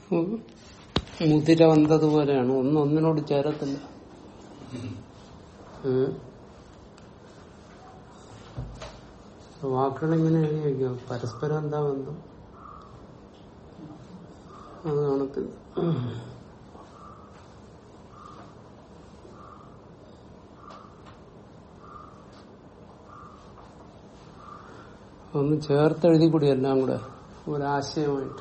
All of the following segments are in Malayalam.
മുതിര വന്നതുപോലെയാണ് ഒന്ന് ഒന്നിനോട് ചേരത്തില്ല ഉം. വാക്കുകൾ ഇങ്ങനെ എഴുതി വയ്ക്കും പരസ്പരം എന്താ ബന്ധം അത് കാണത്തില്ല ഒന്ന് ചേർത്ത് എഴുതി കൂടി എല്ലാം കൂടെ ഒരാശയമായിട്ട്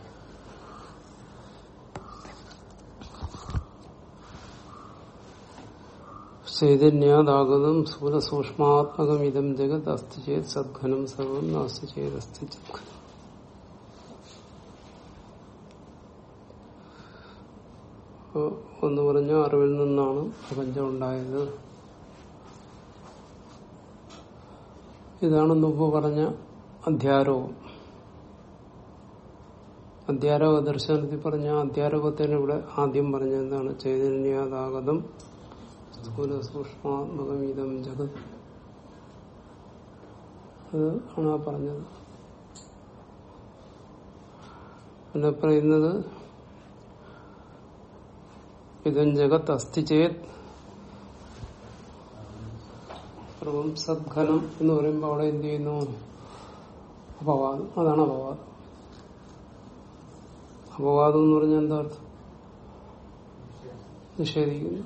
ചൈതന്യാതാഗതം സ്ഥൂലസൂക്ഷ്മാത്മകം ഇതം ജഗത് അസ്ഥി ചേത് സദ്ഘനം സർവം നാസ്തി ചേത് അസ്ഥി ചിത്ഘനം അപ്പൊ ഒന്ന് പറഞ്ഞ അറിവിൽ നിന്നാണ് പ്രപഞ്ചം ഉണ്ടായത് ഇതാണ് മുമ്പ് പറഞ്ഞ അധ്യാരോപം അധ്യാരോപ ദർശനത്തിൽ പറഞ്ഞ അധ്യാരോപത്തിന് ഇവിടെ ആദ്യം പറഞ്ഞ എന്താണ് ചൈതന്യാതാഗതം സ്ഥൂല സൂക്ഷ്മാത്മകം ഇതം ജഗത് അത് ആണ് ആ പറഞ്ഞത് പിന്നെ പറയുന്നത് ഇതം ജഗത് അസ്ഥി ചേത് സർവം സദ്ഘനം എന്ന് പറയുമ്പോൾ അവിടെ എന്ത് ചെയ്യുന്നു അപവാദം അതാണ് അപവാദം അപവാദം എന്ന് പറഞ്ഞാൽ എന്താ അർത്ഥം നിഷേധിക്കുന്നു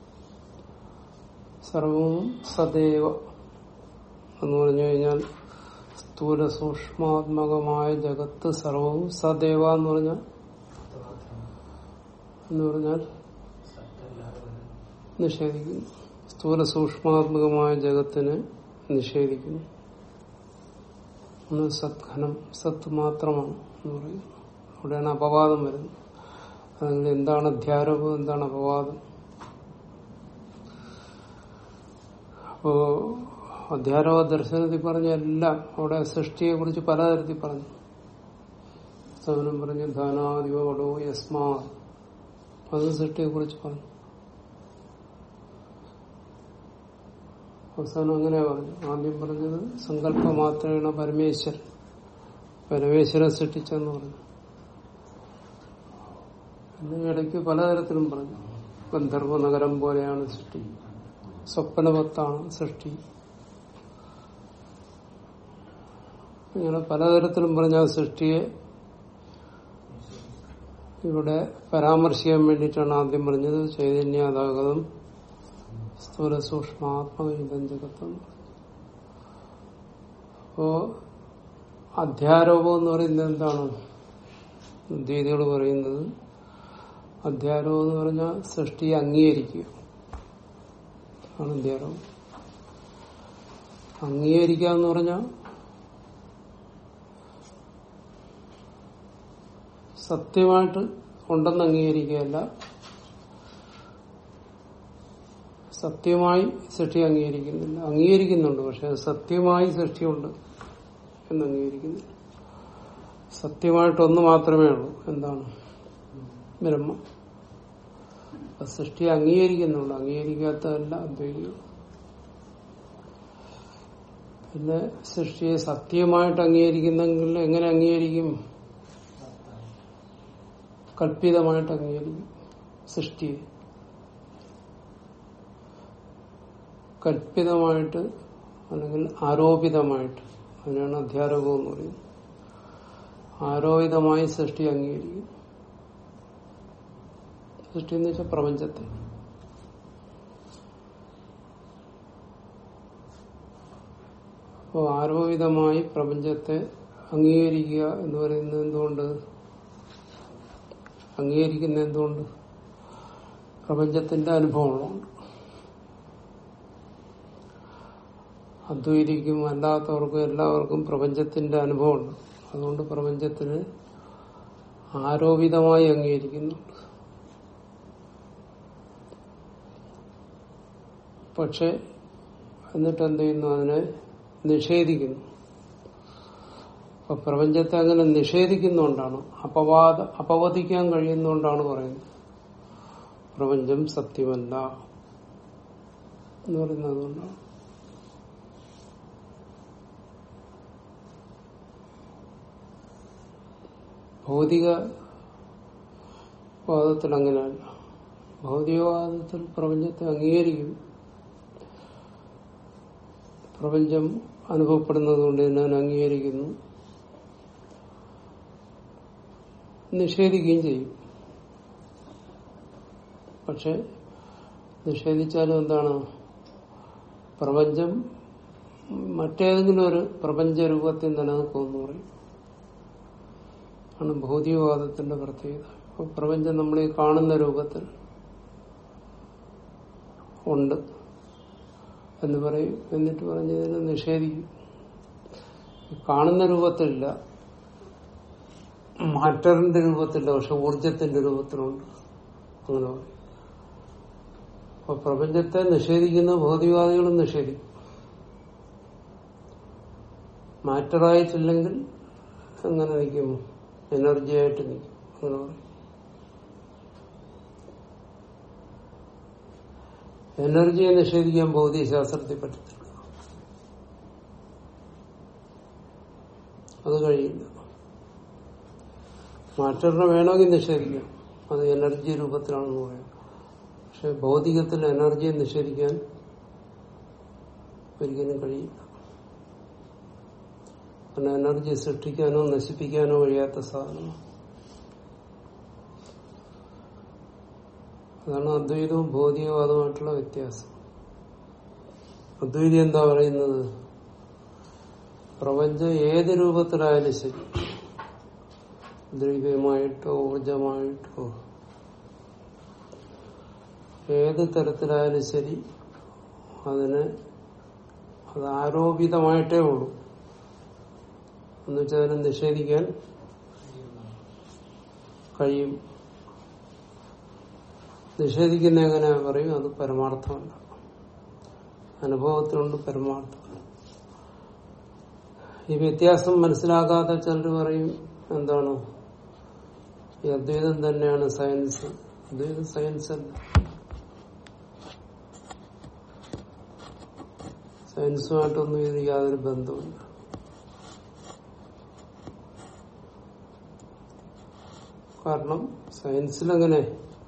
സർവവും സദൈവ എന്ന് പറഞ്ഞു കഴിഞ്ഞാൽ സ്ഥൂല സൂക്ഷ്മാത്മകമായ ജഗത്ത് സർവവും സദൈവ എന്ന് പറഞ്ഞാൽ എന്ന് പറഞ്ഞാൽ നിഷേധിക്കുന്നു സ്ഥൂല സൂക്ഷ്മാത്മകമായ ജഗത്തിനെ നിഷേധിക്കുന്നു ഒന്ന് സത്ഘനം സത്ത് മാത്രമാണ് എന്ന് പറയുന്നു അവിടെയാണ് അപവാദം വരുന്നത് അല്ലെങ്കിൽ എന്താണ് അധ്യാരോപം എന്താണ് അപവാദം അപ്പോ അധ്യാരോപ ദർശനത്തിൽ പറഞ്ഞ എല്ലാം അവിടെ സൃഷ്ടിയെ കുറിച്ച് പലതരത്തിൽ പറഞ്ഞു സവനം പറഞ്ഞു ധാനാദിവടോ യസ്മാ അത് സൃഷ്ടിയെ കുറിച്ച് പറഞ്ഞു അവസാനം അങ്ങനെ പറഞ്ഞു ആദ്യം പറഞ്ഞത് സങ്കല്പ മാത്രേണ പരമേശ്വരൻ പരമേശ്വരൻ സൃഷ്ടിച്ചെന്ന് പറഞ്ഞു പിന്നെ ഇടയ്ക്ക് പലതരത്തിലും പറഞ്ഞു ഗന്ധർവ നഗരം പോലെയാണ് സൃഷ്ടി സ്വപ്നവത്താണ് സൃഷ്ടി ഇങ്ങനെ പലതരത്തിലും പറഞ്ഞ ആ സൃഷ്ടിയെ ഇവിടെ പരാമർശിക്കാൻ വേണ്ടിയിട്ടാണ് ആദ്യം പറഞ്ഞത് ചൈതന്യാതാഗതം സ്ഥൂല സൂക്ഷ്മാത്മകം ജഗത്വം അപ്പോ അധ്യാരോപം എന്ന് പറയുന്നത് എന്താണ് ദ്വീതികൾ പറയുന്നത് അധ്യാരോപം എന്ന് പറഞ്ഞാൽ സൃഷ്ടിയെ അംഗീകരിക്കുക ആണ് അധ്യാരോപം അംഗീകരിക്കുക എന്ന് പറഞ്ഞാൽ സത്യമായിട്ട് ഉണ്ടെന്ന് അംഗീകരിക്കുകയല്ല സത്യമായി സൃഷ്ടി അംഗീകരിക്കുന്നില്ല അംഗീകരിക്കുന്നുണ്ട് പക്ഷെ അത് സത്യമായി സൃഷ്ടിയുണ്ട് എന്ന് അംഗീകരിക്കുന്നില്ല സത്യമായിട്ടൊന്ന് മാത്രമേ ഉള്ളൂ എന്താണ് ബ്രഹ്മം അപ്പൊ സൃഷ്ടി അംഗീകരിക്കുന്നുണ്ട് അംഗീകരിക്കാത്തതല്ല അദ്വൈതികൾ പിന്നെ സൃഷ്ടിയെ സത്യമായിട്ട് അംഗീകരിക്കുന്നെങ്കിൽ എങ്ങനെ അംഗീകരിക്കും കൽപ്പിതമായിട്ട് അംഗീകരിക്കും സൃഷ്ടിയെ കൽപ്പിതമായിട്ട് അല്ലെങ്കിൽ ആരോപിതമായിട്ട് അതിനാണ് അധ്യാരോപം എന്ന് പറയുന്നത് ആരോപിതമായി സൃഷ്ടി അംഗീകരിക്കും സൃഷ്ടി എന്ന് വെച്ചാൽ പ്രപഞ്ചത്തെ അപ്പോൾ ആരോപിതമായി പ്രപഞ്ചത്തെ അംഗീകരിക്കുക എന്ന് പറയുന്നത് എന്തുകൊണ്ട് അംഗീകരിക്കുന്ന എന്തുകൊണ്ട് പ്രപഞ്ചത്തിന്റെ അനുഭവമുള്ളതുകൊണ്ട് അദ്വൈതിക്കും അല്ലാത്തവർക്കും എല്ലാവർക്കും പ്രപഞ്ചത്തിന്റെ അനുഭവമുണ്ട് അതുകൊണ്ട് പ്രപഞ്ചത്തിന് ആരോപിതമായി അംഗീകരിക്കുന്നുണ്ട് പക്ഷെ എന്നിട്ട് എന്ത് ചെയ്യുന്നു അതിനെ നിഷേധിക്കുന്നു അപ്പൊ പ്രപഞ്ചത്തെ അങ്ങനെ നിഷേധിക്കുന്നുകൊണ്ടാണ് അപവാദ അപവദിക്കാൻ കഴിയുന്നതുകൊണ്ടാണ് പറയുന്നത് പ്രപഞ്ചം സത്യമല്ല എന്ന് പറയുന്നത് അതുകൊണ്ടാണ് ഭൗതിക വാദത്തിൽ അങ്ങനെയല്ല ഭൗതികവാദത്തിൽ പ്രപഞ്ചത്തെ അംഗീകരിക്കും പ്രപഞ്ചം അനുഭവപ്പെടുന്നത് കൊണ്ട് തന്നെ അതിനെ അംഗീകരിക്കുന്നു നിഷേധിക്കുകയും ചെയ്യും പക്ഷെ നിഷേധിച്ചാലും എന്താണ് പ്രപഞ്ചം മറ്റേതെങ്കിലും ഒരു പ്രപഞ്ച രൂപത്തിൽ നിലനിൽക്കുമെന്ന് പറയും ആണ് ഭൗതികവാദത്തിന്റെ പ്രത്യേകത അപ്പൊ പ്രപഞ്ചം നമ്മൾ ഈ കാണുന്ന രൂപത്തിൽ ഉണ്ട് എന്ന് പറയും എന്നിട്ട് പറഞ്ഞതിനെ നിഷേധിക്കും കാണുന്ന രൂപത്തിലില്ല മാറ്ററിന്റെ രൂപത്തില്ല പക്ഷെ ഊർജത്തിന്റെ രൂപത്തിലുണ്ട് അങ്ങനെ പറയും അപ്പൊ പ്രപഞ്ചത്തെ നിഷേധിക്കുന്ന ഭൗതികവാദികളും നിഷേധിക്കും മാറ്ററായിട്ടില്ലെങ്കിൽ അങ്ങനെ നിൽക്കും എനർജി ആയിട്ട് നിൽക്കും അങ്ങനെ പറയും എനർജിയെ നിഷേധിക്കാൻ ഭൗതികശാസ്ത്രത്തിൽ പറ്റത്തില്ല അത് കഴിയില്ല മാറ്ററിനെ വേണമെങ്കിൽ നിഷേധിക്കാം അത് എനർജി രൂപത്തിലാണെന്ന് പറയാം പക്ഷെ ഭൗതികത്തിൽ എനർജിയെ നിഷേധിക്കാൻ ഒരിക്കലും കഴിയില്ല കാരണം എനർജി സൃഷ്ടിക്കാനോ നശിപ്പിക്കാനോ കഴിയാത്ത സാധനമാണ് അതാണ് അദ്വൈതവും ഭൗതികവാദവുമായിട്ടുള്ള വ്യത്യാസം അദ്വൈതി എന്താ പറയുന്നത് പ്രപഞ്ചം ഏത് രൂപത്തിലായാലും ശരി ദ്രവ്യമായിട്ടോ ഊർജമായിട്ടോ ഏത് തരത്തിലായാലും ശരി അതിന് അത് ആരോപിതമായിട്ടേ ഉള്ളൂ എന്നുവെച്ചാൽ അതിനെ നിഷേധിക്കാൻ കഴിയും നിഷേധിക്കുന്ന എങ്ങനെ പറയും അത് പരമാർത്ഥമല്ല അനുഭവത്തിലുണ്ട് പരമാർത്ഥം ഈ വ്യത്യാസം മനസ്സിലാക്കാത്ത ചിലർ പറയും എന്താണ് ഈ അദ്വൈതം തന്നെയാണ് സയൻസ് അദ്വൈതം സയൻസ് അല്ല സയൻസുമായിട്ടൊന്നും ഇതിന് യാതൊരു ബന്ധവുമില്ല കാരണം സയൻസിലങ്ങനെ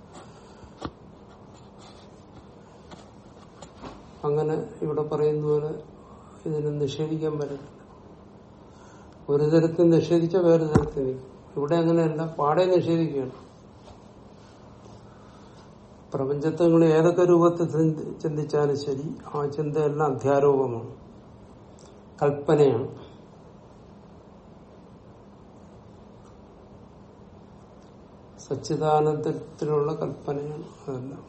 അങ്ങനെ ഇവിടെ പറയുന്ന പോലെ ഇതിനെ നിഷേധിക്കാൻ പറ്റില്ല ഒരു തരത്തിൽ നിഷേധിച്ച വേറെ തരത്തിൽ നിൽക്കും ഇവിടെ അങ്ങനെയല്ല പാടെ നിഷേധിക്കുകയാണ് പ്രപഞ്ചത്തെ നിങ്ങൾ ഏതൊക്കെ രൂപത്തിൽ ചിന്തി- ചിന്തിച്ചാലും ശരി ആ ചിന്തയെല്ലാം അധ്യാരോപമാണ് കൽപ്പനയാണ് സച്ചിദാനന്ദത്തിലുള്ള കൽപ്പനയാണ് അതെല്ലാം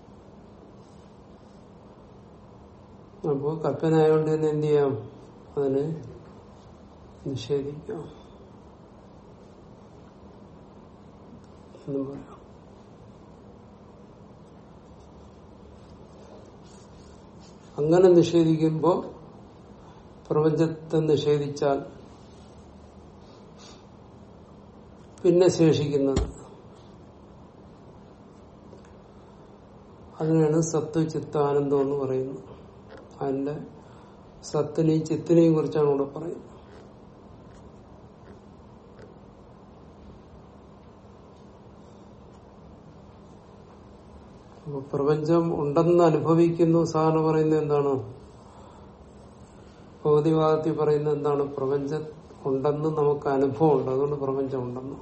അപ്പോ കൽപ്പന ആയതുകൊണ്ട് തന്നെ എന്ത് ചെയ്യാം അതിനെ നിഷേധിക്കാം എന്ന് പറയാം അങ്ങനെ നിഷേധിക്കുമ്പോൾ പ്രപഞ്ചത്തെ നിഷേധിച്ചാൽ പിന്നെ ശേഷിക്കുന്നത് അതിനാണ് സത്വ ചിത്ത ആനന്ദം എന്ന് പറയുന്നത് അതിന്റെ സത്തിനെയും ചിത്തിനെയും കുറിച്ചാണ് ഇവിടെ പറയുന്നത് അപ്പൊ പ്രപഞ്ചം ഉണ്ടെന്ന് അനുഭവിക്കുന്നു സാധാരണ പറയുന്നത് എന്താണ് ഭൗതികവാദത്തിൽ പറയുന്നത് എന്താണ് പ്രപഞ്ചം ഉണ്ടെന്ന് നമുക്ക് അനുഭവം ഉണ്ട് അതുകൊണ്ട് പ്രപഞ്ചം ഉണ്ടെന്ന്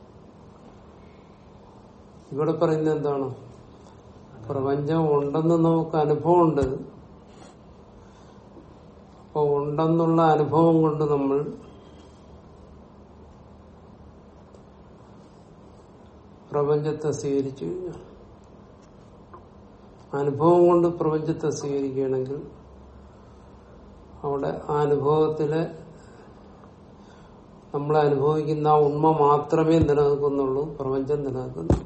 ഇവിടെ പറയുന്നത് എന്താണ് പ്രപഞ്ചം ഉണ്ടെന്ന് നമുക്ക് അനുഭവമുണ്ട് അപ്പൊ ഉണ്ടെന്നുള്ള അനുഭവം കൊണ്ട് നമ്മൾ പ്രപഞ്ചത്തെ സ്വീകരിച്ചു കഴിഞ്ഞാൽ അനുഭവം കൊണ്ട് പ്രപഞ്ചത്തെ സ്വീകരിക്കുകയാണെങ്കിൽ അവിടെ ആ അനുഭവത്തിലെ നമ്മൾ അനുഭവിക്കുന്ന ആ ഉണ്മ മാത്രമേ നിലനിൽക്കുന്നുള്ളൂ പ്രപഞ്ചം നിലനിൽക്കുന്നില്ല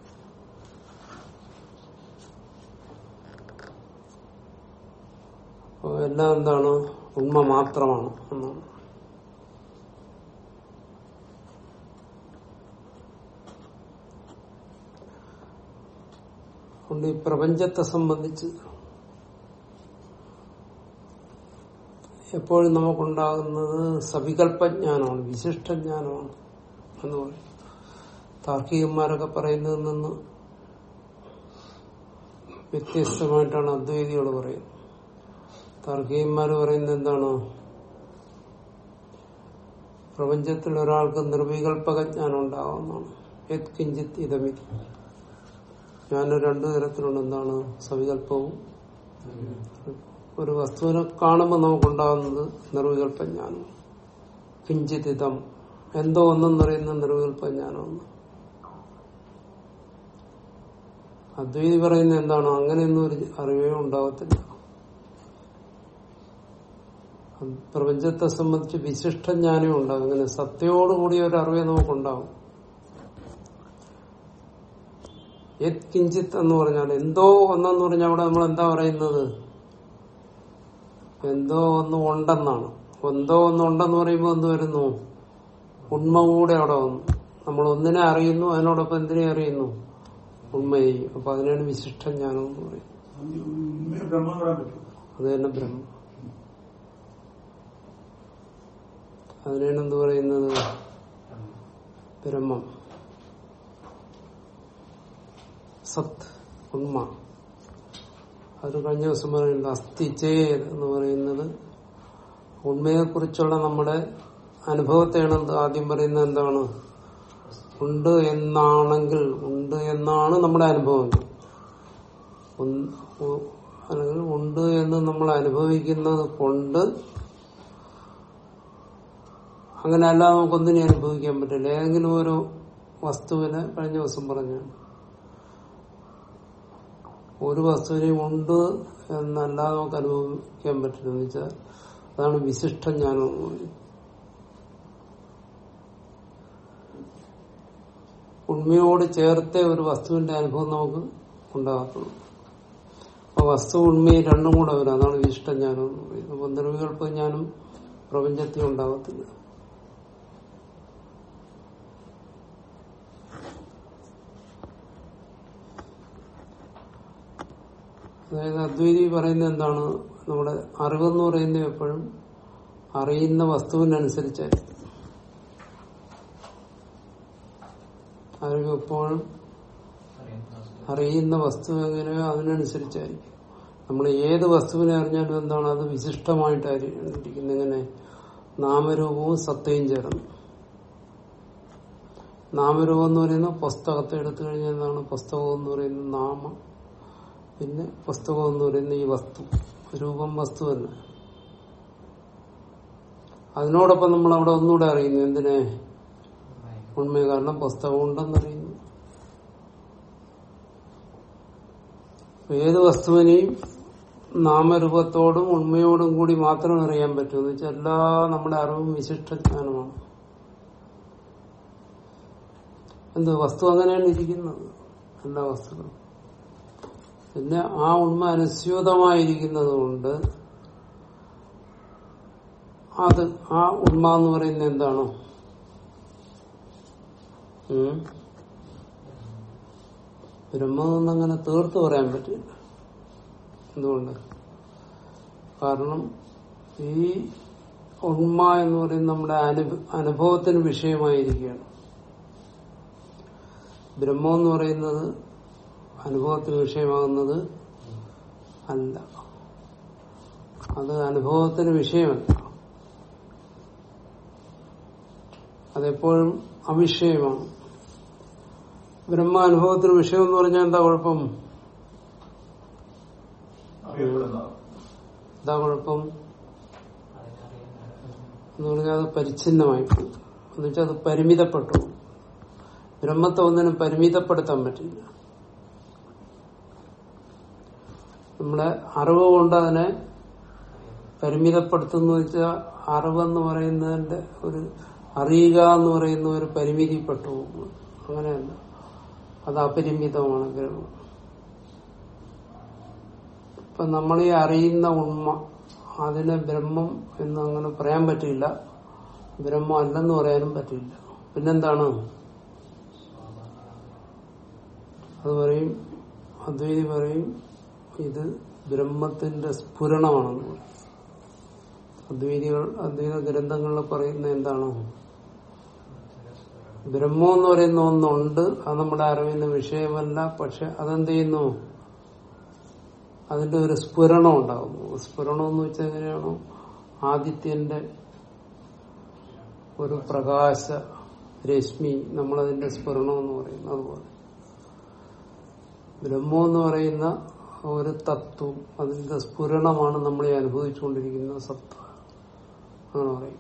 അപ്പൊ എല്ലാം എന്താണ് ഉണ്മ മാത്രമാണ് എന്നാണ് അതുകൊണ്ട് ഈ പ്രപഞ്ചത്തെ സംബന്ധിച്ച് എപ്പോഴും നമുക്കുണ്ടാകുന്നത് സവികല്പജ്ഞാനമാണ് വിശിഷ്ടജ്ഞാനമാണ് എന്ന് പറയും താർക്കികന്മാരൊക്കെ പറയുന്നതിൽ നിന്ന് വ്യത്യസ്തമായിട്ടാണ് അദ്വൈതികൾ പറയുന്നത് താർക്കികന്മാർ പറയുന്നത് എന്താണ് പ്രപഞ്ചത്തിൽ ഒരാൾക്ക് നിർവികൽപക ജ്ഞാനം ഉണ്ടാവുന്നതാണ് യത് കിഞ്ചിത് ഇതമിതി ജ്ഞാനം രണ്ടു തരത്തിലുണ്ട് എന്താണ് സവികല്പവും ഒരു വസ്തുവിനെ കാണുമ്പോൾ നമുക്കുണ്ടാകുന്നത് നിർവികൽപ്പ ജ്ഞാനം കിഞ്ചിതിതം എന്തോ ഒന്നെന്ന് പറയുന്ന നിർവികൽപ്പ ജ്ഞാനമാണ് അദ്വൈതി പറയുന്ന എന്താണ് അങ്ങനെയൊന്നും ഒരു അറിവേ ഉണ്ടാകത്തില്ല പ്രപഞ്ചത്തെ സംബന്ധിച്ച് വിശിഷ്ട ജ്ഞാനവും ഉണ്ടാകും അങ്ങനെ സത്യയോടുകൂടിയ ഒരു അറിവേ നമുക്കുണ്ടാവും യത് കിഞ്ചിത്ത് എന്ന് പറഞ്ഞാൽ എന്തോ ഒന്നെന്ന് പറഞ്ഞാൽ അവിടെ നമ്മൾ എന്താ പറയുന്നത് എന്തോ ഒന്ന് ഉണ്ടെന്നാണ് എന്തോ ഒന്ന് ഉണ്ടെന്ന് പറയുമ്പോൾ എന്ത് വരുന്നു ഉണ്മ കൂടെ അവിടെ വന്നു നമ്മൾ ഒന്നിനെ അറിയുന്നു അതിനോടൊപ്പം എന്തിനെ അറിയുന്നു ഉണ്മയെയും അപ്പൊ അതിനാണ് വിശിഷ്ട ജ്ഞാനം എന്ന് പറയുന്നത് ബ്രഹ്മം എന്ന് പറയാൻ പറ്റും അത് തന്നെ ബ്രഹ്മം അതിനാണ് എന്ത് പറയുന്നത് ബ്രഹ്മം സത്ത് ഉണ്മ അത് കഴിഞ്ഞ ദിവസം പറയുന്നത് അസ്ഥി ചേർ എന്ന് പറയുന്നത് ഉണ്മയെ കുറിച്ചുള്ള നമ്മുടെ അനുഭവത്തെയാണ് എന്ത് ആദ്യം പറയുന്നത് എന്താണ് ഉണ്ട് എന്നാണെങ്കിൽ ഉണ്ട് എന്നാണ് നമ്മുടെ അനുഭവം ഉൻ- ഉ- അല്ലെങ്കിൽ ഉണ്ട് എന്ന് നമ്മൾ അനുഭവിക്കുന്നത് കൊണ്ട് അങ്ങനെ അല്ലാതെ നമുക്കൊന്നിനെ അനുഭവിക്കാൻ പറ്റില്ല ഏതെങ്കിലും ഒരു വസ്തുവിനെ കഴിഞ്ഞ ദിവസം പറഞ്ഞു ഒരു വസ്തുവിനെ ഉണ്ട് എന്നല്ലാതെ നമുക്ക് അനുഭവിക്കാൻ പറ്റില്ല എന്ന് വെച്ചാൽ അതാണ് വിശിഷ്ട ജ്ഞാനം എന്ന് പറയുന്നത് ഉണ്മയോട് ചേർത്തേ ഒരു വസ്തുവിന്റെ അനുഭവം നമുക്ക് ഉണ്ടാകത്തുള്ളൂ അപ്പൊ വസ്തു ഉണ്മയും രണ്ടും കൂടെ വരും അതാണ് വിശിഷ്ടജ്ഞാനം എന്ന് പറയുന്നത് അപ്പൊ നിർവികൽപ്പ ജ്ഞാനം പ്രപഞ്ചത്തിൽ ഉണ്ടാകത്തില്ല അതായത് അദ്വൈതി പറയുന്നത് എന്താണ് നമ്മുടെ അറിവെന്ന് പറയുന്നത് എപ്പോഴും അറിയുന്ന വസ്തുവിനനുസരിച്ചായിരിക്കും അറിവ് എപ്പോഴും അറിയുന്ന വസ്തു എങ്ങനെയോ അതിനനുസരിച്ചായിരിക്കും നമ്മൾ ഏത് വസ്തുവിനെ അറിഞ്ഞാലും എന്താണ് അത് വിശിഷ്ടമായിട്ടായിരിക്കും എങ്ങനെ നാമരൂപവും സത്തയും ചേർന്ന് നാമരൂപം എന്ന് പറയുന്നത് പുസ്തകത്തെ എടുത്തു കഴിഞ്ഞാൽ എന്താണ് പുസ്തകം എന്ന് പറയുന്നത് നാമം പിന്നെ പുസ്തകം എന്ന് പറയുന്ന ഈ വസ്തു രൂപം വസ്തു തന്നെ അതിനോടൊപ്പം നമ്മൾ അവിടെ ഒന്നുകൂടെ അറിയുന്നു എന്തിനെ ഉണ്മ കാരണം പുസ്തകം ഉണ്ടെന്നറിയുന്നു അപ്പൊ ഏത് വസ്തുവിനെയും നാമരൂപത്തോടും ഉണ്മയോടും കൂടി മാത്രം അറിയാൻ പറ്റൂ എന്ന് വെച്ചാൽ എല്ലാ നമ്മുടെ അറിവും വിശിഷ്ടജ്ഞാനമാണ് എന്ത് വസ്തു അങ്ങനെയാണ് ഇരിക്കുന്നത് എല്ലാ വസ്തുക്കളും പിന്നെ ആ ഉണ്മ അനുസ്യൂതമായിരിക്കുന്നത് കൊണ്ട് അത് ആ ഉണ്മ എന്ന് പറയുന്നത് എന്താണ് ഉം? ബ്രഹ്മമെന്ന് അങ്ങനെ തീർത്ത് പറയാൻ പറ്റില്ല എന്തുകൊണ്ട് കാരണം ഈ ഉണ്മ എന്ന് പറയുന്നത് നമ്മുടെ അനുഭ അനുഭവത്തിന് വിഷയമായിരിക്കുകയാണ് ബ്രഹ്മം എന്ന് പറയുന്നത് അനുഭവത്തിന് വിഷയമാകുന്നത് അല്ല അത് അനുഭവത്തിന് വിഷയമല്ല അതെപ്പോഴും അവിഷയമാണ് ബ്രഹ്മാനുഭവത്തിന് വിഷയം എന്ന് പറഞ്ഞാൽ എന്താ കുഴപ്പം അറിയപ്പെടുന്ന എന്താ കുഴപ്പം എന്ന് പറഞ്ഞാൽ അത് പരിച്ഛിന്നമായി പോകും എന്ന് വെച്ചാൽ അത് പരിമിതപ്പെട്ടു ബ്രഹ്മത്തെ ഒന്നിനും പരിമിതപ്പെടുത്താൻ പറ്റില്ല നമ്മുടെ അറിവ് കൊണ്ട് അതിനെ പരിമിതപ്പെടുത്തുന്ന വെച്ചാൽ അറിവെന്ന് പറയുന്നതിന്റെ ഒരു അറിയുക എന്ന് പറയുന്ന ഒരു പരിമിതിപ്പെട്ടു പോകും അങ്ങനെയല്ല അത് അപരിമിതമാണ് ബ്രഹ്മം ഇപ്പൊ നമ്മൾ ഈ അറിയുന്ന ഉണ്മ അതിനെ ബ്രഹ്മം എന്ന് അങ്ങനെ പറയാൻ പറ്റില്ല ബ്രഹ്മം അല്ലെന്ന് പറയാനും പറ്റില്ല പിന്നെന്താണ് അത് പറയും അദ്വൈതി പറയും ഇത് ബ്രഹ്മത്തിന്റെ സ്ഫുരണമാണെന്ന് പറയും അദ്വൈതികൾ അദ്വൈത ഗ്രന്ഥങ്ങളിൽ പറയുന്ന എന്താണ് ബ്രഹ്മം എന്ന് പറയുന്ന ഒന്നുണ്ട് അത് നമ്മുടെ അറിവിന് വിഷയമല്ല പക്ഷെ അതെന്ത് ചെയ്യുന്നു അതിന്റെ ഒരു സ്ഫുരണം ഉണ്ടാകുന്നു സ്ഫുരണം എന്ന് വെച്ചാൽ എങ്ങനെയാണോ ആദിത്യന്റെ ഒരു പ്രകാശ രശ്മി നമ്മളതിന്റെ സ്ഫുരണം എന്ന് പറയുന്നു അതുപോലെ ബ്രഹ്മം എന്ന് പറയുന്ന ഒരു തത്വം അതിന്റെ സ്ഫുരണമാണ് നമ്മളെ അനുഭവിച്ചുകൊണ്ടിരിക്കുന്ന സത്ത അങ്ങനെ പറയും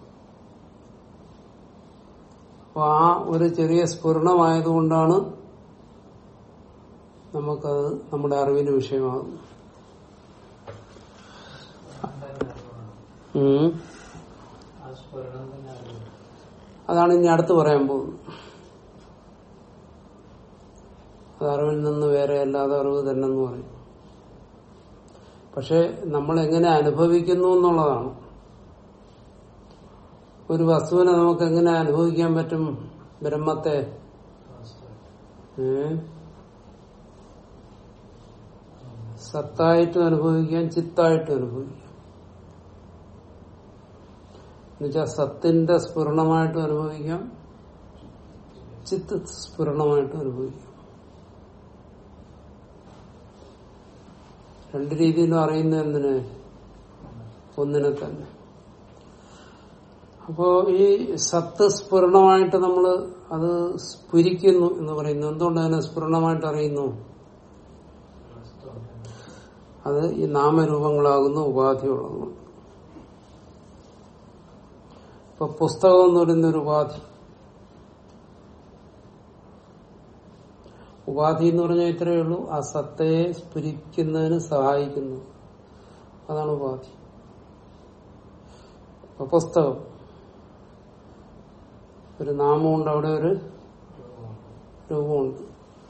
അപ്പൊ ആ ഒരു ചെറിയ സ്ഫുരണമായതുകൊണ്ടാണ് നമുക്കത് നമ്മുടെ അറിവിന് വിഷയമാകുന്നത് ഉം. അതാണ് ഇനി അടുത്ത് പറയാൻ പോകുന്നത് അത് അറിവിൽ നിന്ന് വേറെ അല്ലാതെ അറിവ് തന്നെ എന്ന് പറയും പക്ഷെ നമ്മൾ എങ്ങനെ അനുഭവിക്കുന്നു എന്നുള്ളതാണ് ഒരു വസ്തുവിനെ നമുക്ക് എങ്ങനെ അനുഭവിക്കാൻ പറ്റും ബ്രഹ്മത്തെ ഏ? സത്തായിട്ടും അനുഭവിക്കാം ചിത്തായിട്ടും അനുഭവിക്കാം എന്നുവെച്ചാൽ സത്തിന്റെ സ്ഫുരണമായിട്ടും അനുഭവിക്കാം ചിത്ത് സ്ഫുരണമായിട്ടും അനുഭവിക്കാം രണ്ട് രീതിയിലും അറിയുന്ന എന്തിന് ഒന്നിനെ തന്നെ അപ്പോ ഈ സത്ത് സ്ഫുരണമായിട്ട് നമ്മൾ അത് സ്ഫുരിക്കുന്നു എന്ന് പറയുന്നു എന്തുകൊണ്ട് അതിനെ സ്ഫുരണമായിട്ട് അറിയുന്നു അത് ഈ നാമരൂപങ്ങളാകുന്ന ഉപാധിയുള്ളതാണ് ഇപ്പൊ പുസ്തകം എന്ന് പറയുന്ന ഒരു ഉപാധി ഉപാധി എന്ന് പറഞ്ഞാൽ ഇത്രയേ ഉള്ളൂ ആ സത്തയെ സ്ഫുരിക്കുന്നതിന് സഹായിക്കുന്നു അതാണ് ഉപാധി ഇപ്പൊ പുസ്തകം ഒരു നാമമുണ്ട് അവിടെ ഒരു രൂപമുണ്ട്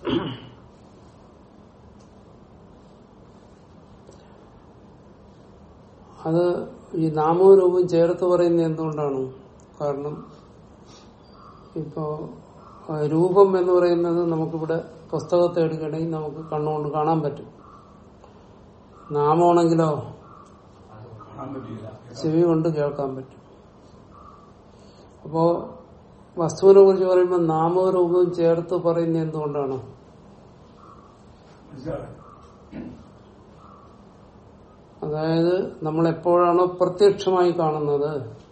അത് ഈ നാമവും രൂപവും ചേർത്ത് പറയുന്നത് എന്തുകൊണ്ടാണ് കാരണം ഇപ്പോ ആ, രൂപം എന്ന് പറയുന്നത് നമുക്കിവിടെ പുസ്തകത്തെ എടുക്കണമെങ്കിൽ നമുക്ക് കണ്ണുകൊണ്ട് കാണാൻ പറ്റും നാമമാണെങ്കിലോ കാണാൻ പറ്റില്ല ചെവി കൊണ്ട് കേൾക്കാൻ പറ്റും അപ്പോ വസ്തുവിനെ കുറിച്ച് പറയുമ്പോൾ നാമവും രൂപവും ചേർത്ത് പറയുന്നത് എന്തുകൊണ്ടാണ് മനസ്സിലായോ അതായത് നമ്മൾ എപ്പോഴാണോ പ്രത്യക്ഷമായി കാണുന്നത്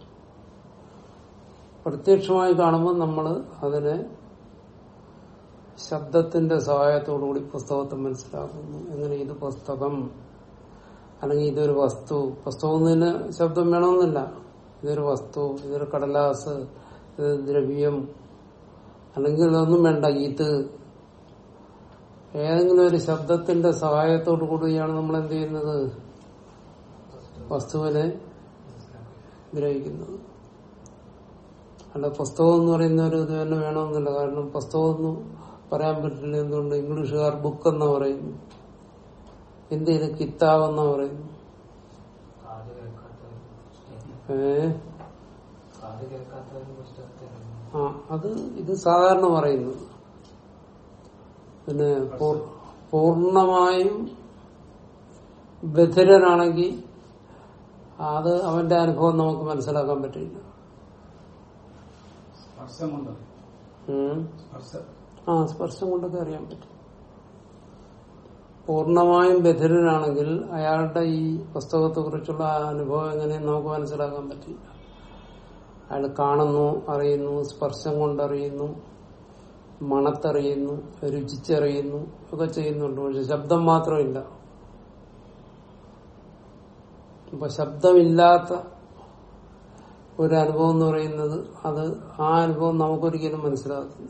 പ്രത്യക്ഷമായി കാണുമ്പോൾ നമ്മൾ അതിനെ ശബ്ദത്തിന്റെ സഹായത്തോടുകൂടി പുസ്തകത്തെ മനസ്സിലാക്കുന്നു എങ്ങനെ ഇത് പുസ്തകം അല്ലെങ്കിൽ ഇതൊരു വസ്തു പുസ്തകത്തിന് ശബ്ദം വേണമെന്നില്ല ഇതൊരു വസ്തു ഇതൊരു കടലാസ് ഇത് ദ്രവ്യം അല്ലെങ്കിൽ ഇതൊന്നും വേണ്ട ഇത് ഏതെങ്കിലും ഒരു ശബ്ദത്തിന്റെ സഹായത്തോടു കൂടിയാണ് നമ്മൾ എന്ത് ചെയ്യുന്നത് വസ്തുവിനെ ഗ്രഹിക്കുന്നത് അല്ല പുസ്തകം എന്ന് പറയുന്ന ഒരു ഇത് തന്നെ വേണമെന്നില്ല കാരണം പുസ്തകം എന്ന് പറയാൻ പറ്റില്ല എന്തുകൊണ്ട് ഇംഗ്ലീഷുകാർ ബുക്ക് എന്നാ പറയുന്നു ഇന്ത്യയിൽ കിതാബ് എന്നാ പറയുന്നു കാത് കേൾക്കാത്തവരും പുസ്തകം ഏ കാത് കേൾക്കാത്തവരും പുസ്തകത്തെ ആ അത് ഇത് സാധാരണ പറയുന്നത് പിന്നെ പൂർ- പൂർണ്ണമായും ബധിരനാണെങ്കിൽ അത് അവന്റെ അനുഭവം നമുക്ക് മനസ്സിലാക്കാൻ പറ്റില്ല സ്പർശം കൊണ്ട് ഉം. സ്പർശം ആ സ്പർശം കൊണ്ടൊക്കെ അറിയാൻ പറ്റും പൂർണ്ണമായും ബധിരനാണെങ്കിൽ അയാളുടെ ഈ പുസ്തകത്തെ കുറിച്ചുള്ള അനുഭവം എങ്ങനെയെന്ന് നമുക്ക് മനസ്സിലാക്കാൻ പറ്റില്ല അയാൾ കാണുന്നു അറിയുന്നു സ്പർശം കൊണ്ടറിയുന്നു മണത്തറിയുന്നു രുചിച്ചറിയുന്നു ഒക്കെ ചെയ്യുന്നുണ്ട് പക്ഷെ ശബ്ദം മാത്രമില്ല അപ്പൊ ശബ്ദമില്ലാത്ത ഒരു അനുഭവം എന്ന് പറയുന്നത് അത് ആ അനുഭവം നമുക്കൊരിക്കലും മനസ്സിലാകത്തില്ല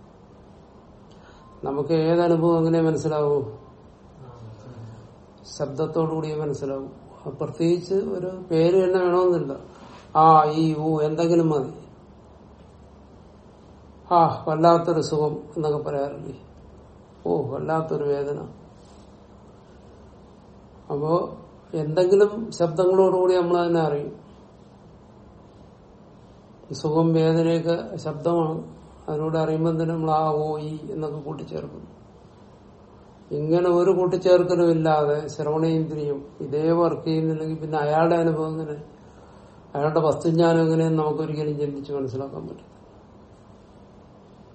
നമുക്ക് ഏതനുഭവം എങ്ങനെ മനസ്സിലാവൂ ശബ്ദത്തോടുകൂടിയേ മനസ്സിലാവും അത് പ്രത്യേകിച്ച് ഒരു പേര് തന്നെ വേണമെന്നില്ല ആ ഈ ഊ എന്തെങ്കിലും മതി ആ വല്ലാത്തൊരു സുഖം എന്നൊക്കെ പറയാറില്ലേ ഓ വല്ലാത്തൊരു വേദന അപ്പോ എന്തെങ്കിലും ശബ്ദങ്ങളോടുകൂടി നമ്മൾ അതിനെ അറിയും സുഖം വേദനയൊക്കെ ശബ്ദമാണ് അതിലൂടെ അറിയുമ്പോൾ തന്നെ നമ്മൾ ആ ഓ ഈ എന്നൊക്കെ കൂട്ടിച്ചേർക്കുന്നു ഇങ്ങനെ ഒരു കൂട്ടിച്ചേർക്കലും ഇല്ലാതെ ശ്രവണേന്ദ്രിയം ഇതേ വർക്ക് ചെയ്യുന്നില്ലെങ്കിൽ പിന്നെ അയാളുടെ അനുഭവം എങ്ങനെ അയാളുടെ വസ്തുജ്ഞാനം എങ്ങനെയെന്ന് നമുക്കൊരിക്കലും ചിന്തിച്ച് മനസ്സിലാക്കാൻ പറ്റും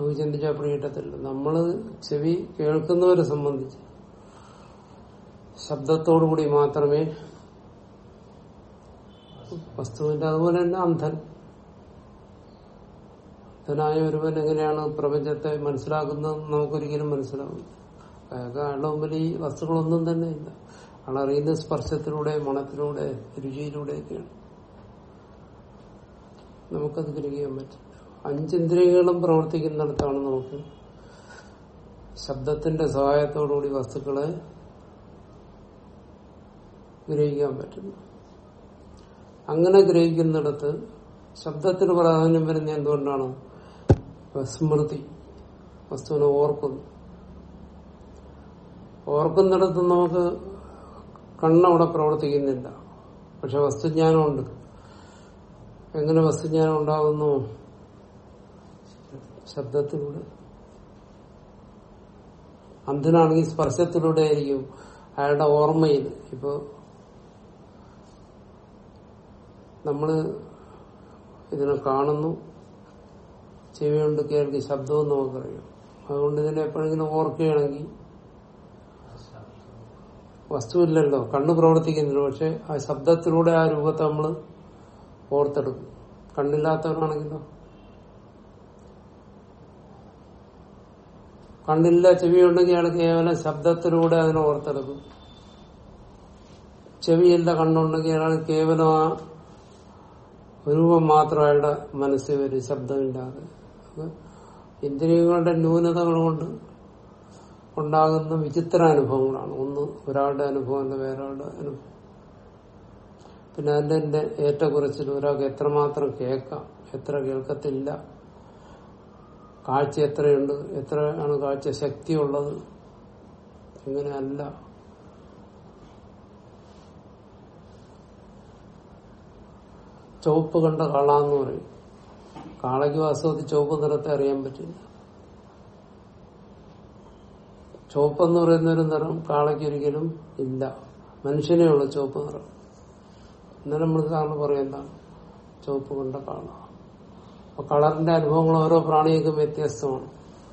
നമുക്ക് ചിന്തിച്ചാൽ പിടികിട്ടത്തില്ല നമ്മള് ചെവി കേൾക്കുന്നവരെ സംബന്ധിച്ച് ശബ്ദത്തോടുകൂടി മാത്രമേ വസ്തുവിന്റെ അതുപോലെ തന്നെ അന്ധൻ അന്ധനായ ഒരുവൻ എങ്ങനെയാണ് പ്രപഞ്ചത്തെ മനസ്സിലാക്കുന്നത് നമുക്കൊരിക്കലും മനസ്സിലാവും അയാൾക്ക് അയാളുടെ മുമ്പിൽ ഈ വസ്തുക്കളൊന്നും തന്നെ ഇല്ല അയാൾ അറിയുന്ന സ്പർശത്തിലൂടെ മണത്തിലൂടെ രുചിയിലൂടെയൊക്കെയാണ് നമുക്കത് ഗ്രഹിക്കാൻ പറ്റില്ല അഞ്ചിന്ദ്രിയങ്ങളും പ്രവർത്തിക്കുന്നിടത്താണ് നമുക്ക് ശബ്ദത്തിന്റെ സഹായത്തോടുകൂടി വസ്തുക്കളെ ഗ്രഹിക്കാൻ പറ്റുന്നു അങ്ങനെ ഗ്രഹിക്കുന്നിടത്ത് ശബ്ദത്തിന് പ്രാധാന്യം വരുന്ന എന്തുകൊണ്ടാണ് സ്മൃതി വസ്തുവിനെ ഓർക്കുന്നു ഓർക്കുന്നിടത്ത് നമുക്ക് കണ്ണവിടെ പ്രവർത്തിക്കുന്നില്ല പക്ഷെ വസ്തുജ്ഞാനമുണ്ട് എങ്ങനെ വസ്തുജ്ഞാനം ഉണ്ടാകുന്നു ശബ്ദത്തിലൂടെ അന്ധനാണെങ്കിൽ സ്പർശത്തിലൂടെ ആയിരിക്കും അയാളുടെ ഓർമ്മയിൽ ഇപ്പോ നമ്മള് ഇതിനെ കാണുന്നു ചെവി കൊണ്ട് കേൾക്കി ശബ്ദവും നമുക്കറിയാം അതുകൊണ്ട് ഇതിനെ എപ്പോഴെങ്കിലും ഓർക്കുകയാണെങ്കിൽ വസ്തുവില്ലല്ലോ കണ്ണ് പ്രവർത്തിക്കുന്നില്ല പക്ഷെ ആ ശബ്ദത്തിലൂടെ ആ രൂപത്തെ നമ്മൾ ഓർത്തെടുക്കും കണ്ണില്ലാത്തവരാണെങ്കിലോ കണ്ണില്ല ചെവിയുണ്ടെങ്കിൽ അയാൾ കേവലം ശബ്ദത്തിലൂടെ അതിനെ ഓർത്തെടുക്കും ചെവിയില്ല കണ്ണുണ്ടെങ്കിൽ അയാൾ കേവലം ആ രൂപം മാത്രം അയാളുടെ മനസ്സിൽ വരും ശബ്ദമില്ലാതെ അത് ഇന്ദ്രിയങ്ങളുടെ ന്യൂനതകൾ കൊണ്ട് ഉണ്ടാകുന്ന വിചിത്ര അനുഭവങ്ങളാണ് ഒന്ന് ഒരാളുടെ അനുഭവം അല്ല വേറൊരാളുടെ അനുഭവം പിന്നെ അതിന്റെ ഏറ്റക്കുറച്ചിൽ ഒരാൾക്ക് എത്രമാത്രം കേൾക്കാം എത്ര കേൾക്കത്തില്ല കാഴ്ച എത്രയുണ്ട് എത്രയാണ് കാഴ്ച ശക്തിയുള്ളത് ഇങ്ങനെയല്ല ചുവപ്പ് കണ്ട കാളാന്ന് പറയും കാളയ്ക്ക് വാസ്തവത്തിൽ ചുവപ്പ് നിറത്തെ അറിയാൻ പറ്റില്ല ചുവപ്പെന്ന് പറയുന്ന ഒരു നിറം കാളയ്ക്ക് ഒരിക്കലും ഇല്ല മനുഷ്യനേ ഉള്ളു ചുവപ്പ് നിറം ഇന്നലെ നമ്മൾ സാറിന് പറയുന്ന ചുവപ്പ് കൊണ്ട കാള അപ്പൊ കളറിന്റെ അനുഭവങ്ങൾ ഓരോ പ്രാണികൾക്കും വ്യത്യസ്തമാണ്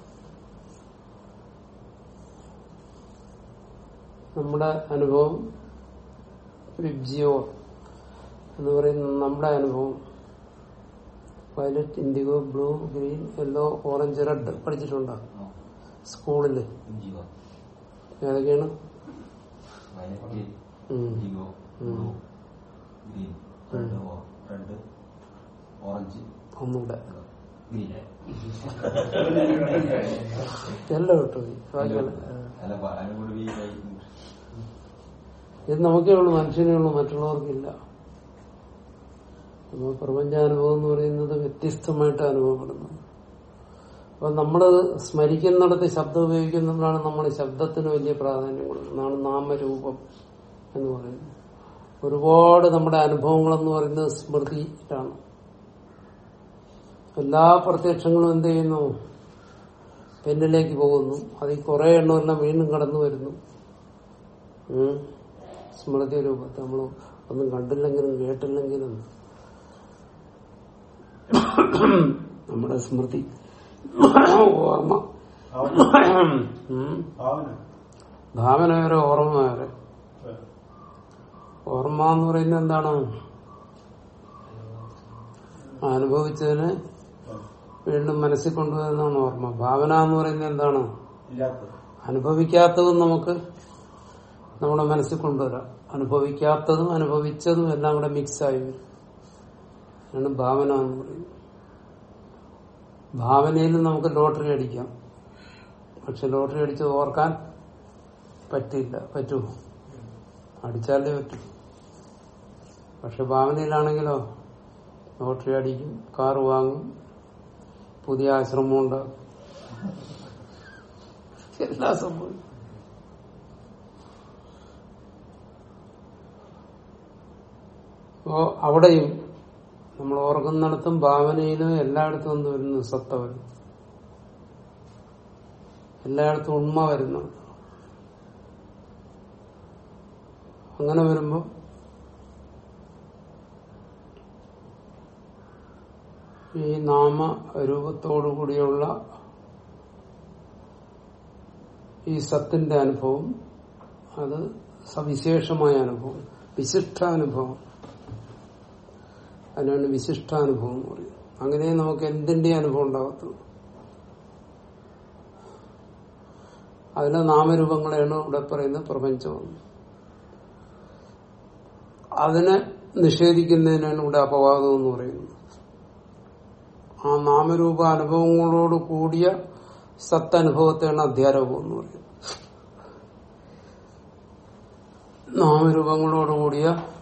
നമ്മുടെ അനുഭവം വിബ്ജിയോ എന്ന് പറയുന്ന നമ്മുടെ അനുഭവം violet indigo blue green yellow orange red പഠിച്ചിട്ടുണ്ടോ സ്കൂളില് ഇഞ്ചിഗോ ഏതൊക്കെയാണ് വയലറ്റ് ഉം. Indigo blue green red red orange ഒന്നുകൂടെ ഗ്രീൻ എല്ലാം കിട്ടും ബാക്കിയുള്ള അല്ല പ- അതിനും കൂടി ഈ കൈ- ഇത് നമുക്കേ ഉള്ളൂ മനുഷ്യനേ ഉള്ളൂ മറ്റുള്ളവർക്കില്ല അപ്പോൾ പ്രപഞ്ചാനുഭവം എന്ന് പറയുന്നത് വ്യത്യസ്തമായിട്ട് അനുഭവപ്പെടുന്നത് അപ്പൊ നമ്മൾ സ്മരിക്കുന്നിടത്ത് ശബ്ദം ഉപയോഗിക്കുന്നതാണ് നമ്മൾ ശബ്ദത്തിന് വലിയ പ്രാധാന്യം കൊടുക്കുന്നതാണ് നാമരൂപം എന്ന് പറയുന്നത് ഒരുപാട് നമ്മുടെ അനുഭവങ്ങളെന്ന് പറയുന്നത് സ്മൃതിയിലാണ് എല്ലാ പ്രത്യക്ഷങ്ങളും എന്ത് ചെയ്യുന്നു പെന്നിലേക്ക് പോകുന്നു അതിൽ കുറെ എണ്ണമെല്ലാം വീണ്ടും കടന്നു വരുന്നു ഉം. സ്മൃതി രൂപത്തെ നമ്മൾ ഒന്നും കണ്ടില്ലെങ്കിലും കേട്ടില്ലെങ്കിലും നമ്മുടെ സ്മൃതി ഓർമ്മ ഉം. ഭാവന ഭാവന വരെ ഓർമ്മ വരെ ഓർമ്മ എന്ന് പറയുന്നത് എന്താണ് അനുഭവിച്ചതിന് വീണ്ടും മനസ്സിൽ കൊണ്ടുവരുന്നതാണ് ഓർമ്മ ഭാവന എന്ന് പറയുന്നത് എന്താണ് ഇല്ലാത്തത് അനുഭവിക്കാത്തതും നമുക്ക് നമ്മുടെ മനസ്സിൽ കൊണ്ടുവരാം അനുഭവിക്കാത്തതും അനുഭവിച്ചതും എല്ലാം കൂടെ മിക്സ് ആയി വരും അതാണ് ഭാവന എന്ന് പറയുന്നത് ഭാവനയിൽ നമുക്ക് ലോട്ടറി അടിക്കാം പക്ഷെ ലോട്ടറി അടിച്ച് ഓർക്കാൻ പറ്റില്ല പറ്റുമോ അടിച്ചാലേ പറ്റൂ പക്ഷെ ഭാവനയിലാണെങ്കിലോ ലോട്ടറി അടിക്കും കാറ് വാങ്ങും പുതിയ ആശ്രമം ഉണ്ടാകും എല്ലാ സംഭവിക്കും അപ്പോ അവിടെയും നമ്മൾ ഓർക്കുന്നിടത്തും ഭാവനയിലും എല്ലായിടത്തും എന്ത് വരുന്നു സത്ത വരും എല്ലായിടത്തും ഉണ്മ വരുന്നു അങ്ങനെ വരുമ്പോ ഈ നാമ രൂപത്തോടു കൂടിയുള്ള ഈ സത്തിന്റെ അനുഭവം അത് സവിശേഷമായ അനുഭവം വിശിഷ്ടാനുഭവം അതിനാണ് വിശിഷ്ടാനുഭവം എന്ന് പറയുന്നത് അങ്ങനെ നമുക്ക് എന്തിന്റെ അനുഭവം ഉണ്ടാകത്തുള്ളൂ അതിലെ നാമരൂപങ്ങളെയാണ് ഇവിടെ പറയുന്ന പ്രപഞ്ചം അതിനെ നിഷേധിക്കുന്നതിനാണ് ഇവിടെ അപവാദം എന്ന് പറയുന്നത് ആ നാമരൂപ അനുഭവങ്ങളോട് കൂടിയ സത്തനുഭവത്തെയാണ് അധ്യാരോപം എന്ന് പറയുന്നത് നാമരൂപങ്ങളോട് കൂടിയ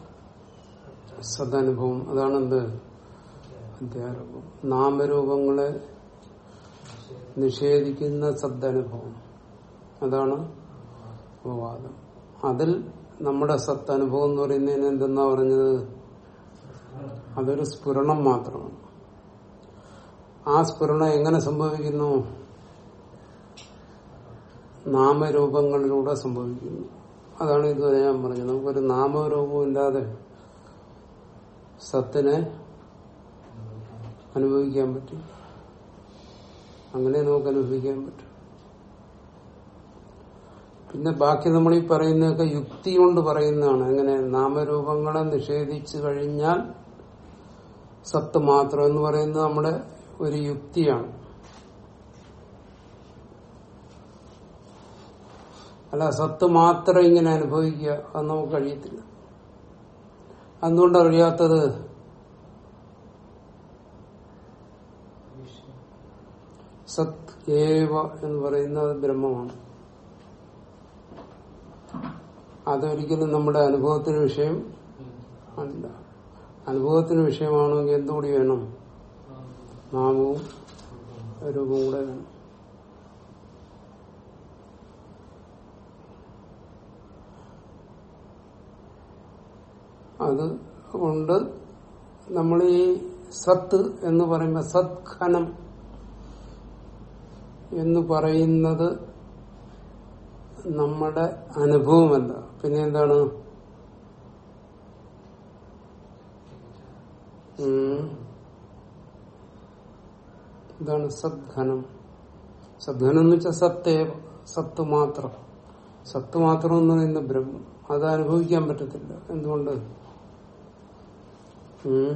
സദനുഭവം അതാണ് എന്ത് അധ്യാരോപം നാമരൂപങ്ങളെ നിഷേധിക്കുന്ന സദനുഭവം അതാണ് അപവാദം അതിൽ നമ്മുടെ സത്തനുഭവം എന്ന് പറയുന്നതിന് എന്തെന്നാ പറഞ്ഞത് അതൊരു സ്ഫുരണം മാത്രമാണ് ആ സ്ഫുരണം എങ്ങനെ സംഭവിക്കുന്നു നാമരൂപങ്ങളിലൂടെ സംഭവിക്കുന്നു അതാണ് ഇതുവരെ ഞാൻ പറഞ്ഞത് നമുക്കൊരു നാമരൂപവും ഇല്ലാതെ സത്തിനെ അനുഭവിക്കാൻ പറ്റും അങ്ങനെ നമുക്ക് അനുഭവിക്കാൻ പറ്റും പിന്നെ ബാക്കി നമ്മൾ ഈ പറയുന്നതൊക്കെ യുക്തി കൊണ്ട് പറയുന്നതാണ് എങ്ങനെ നാമരൂപങ്ങളെ നിഷേധിച്ചു കഴിഞ്ഞാൽ സത്ത് മാത്രം എന്ന് പറയുന്നത് നമ്മുടെ ഒരു യുക്തിയാണ് അല്ല സത്ത് മാത്രം ഇങ്ങനെ അനുഭവിക്കുക അത് നമുക്ക് കഴിയത്തില്ല അതുകൊണ്ടാണ് കഴിയാത്തത് സത് ഏവ എന്ന് പറയുന്നത് ബ്രഹ്മമാണ് അതൊരിക്കലും നമ്മുടെ അനുഭവത്തിന് വിഷയം അല്ല അനുഭവത്തിന് വിഷയമാണെങ്കിൽ എന്തുകൂടി വേണം നാമവും രൂപവും കൂടെ വേണം അത് കൊണ്ട് നമ്മൾ ഈ സത്ത് എന്ന് പറയുമ്പോൾ സത്ഖനം എന്ന് പറയുന്നത് നമ്മുടെ അനുഭവമല്ല പിന്നെ എന്താണ് ഉം. ഇതാണ് സദ്ഘനം സദ്ഘനം എന്ന് വെച്ചാൽ സത്തേവ സത്ത് മാത്രം സത്ത് മാത്രം എന്ന് പറയുന്ന ബ്രഹ്മം അത് അനുഭവിക്കാൻ പറ്റത്തില്ല എന്തുകൊണ്ട് ഉം.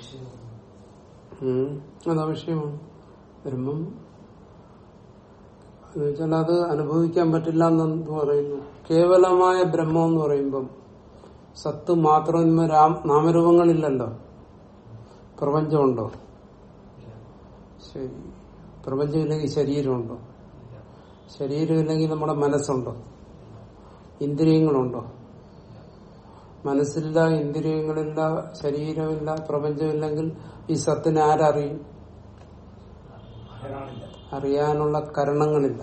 ഉം. അത് ആവശ്യമാണ് ബ്രഹ്മം എന്ന് വെച്ചാൽ അത് അനുഭവിക്കാൻ പറ്റില്ല എന്ന് പറയുന്നു കേവലമായ ബ്രഹ്മം എന്ന് പറയുമ്പം സത്ത് മാത്രം ഇന്ന് രാം- നാമരൂപങ്ങളില്ലല്ലോ പ്രപഞ്ചമുണ്ടോ ശരി പ്രപഞ്ചമില്ലെങ്കിൽ ശരീരമുണ്ടോ ശരീരമില്ലെങ്കിൽ നമ്മുടെ മനസ്സുണ്ടോ ഇന്ദ്രിയങ്ങളുണ്ടോ മനസ്സില്ല ഇന്ദ്രിയങ്ങളില്ല ശരീരമില്ല പ്രപഞ്ചമില്ലെങ്കിൽ ഈ സത്തിനെ ആരറിയും അറിയാനുള്ള കരണങ്ങളില്ല